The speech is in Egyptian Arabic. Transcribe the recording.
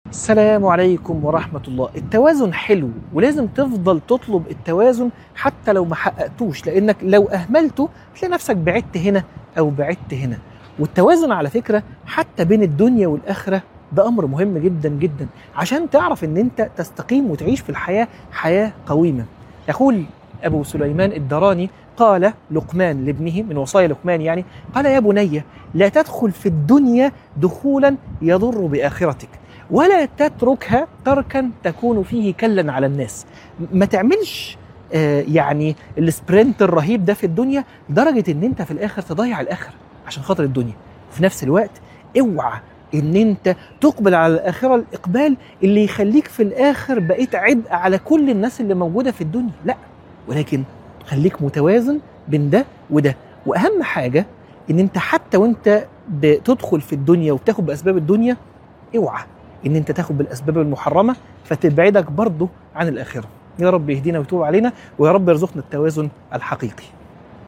السلام عليكم ورحمة الله التوازن حلو ولازم تفضل تطلب التوازن حتى لو ما حققتوش لأنك لو أهملته تلاقي نفسك بعدت هنا أو بعدت هنا والتوازن على فكرة حتى بين الدنيا والآخرة ده أمر مهم جدا جدا عشان تعرف أن أنت تستقيم وتعيش في الحياة حياة قويمة يقول أبو سليمان الدراني قال لقمان لابنه من وصايا لقمان يعني قال يا بني لا تدخل في الدنيا دخولا يضر بآخرتك ولا تتركها تركا تكون فيه كلا على الناس ما تعملش آه يعني السبرنت الرهيب ده في الدنيا لدرجة ان انت في الاخر تضيع الاخرة عشان خاطر الدنيا في نفس الوقت اوعى ان انت تقبل على الاخرة الاقبال اللي يخليك في الاخر بقيت عبء على كل الناس اللي موجودة في الدنيا لا ولكن خليك متوازن بين ده وده واهم حاجة ان انت حتى وانت بتدخل في الدنيا وبتاخد باسباب الدنيا اوعى ان انت تاخد بالاسباب المحرمه فتبعدك برضه عن الاخره يا رب يهدينا ويتوب علينا ويا رب يرزقنا التوازن الحقيقي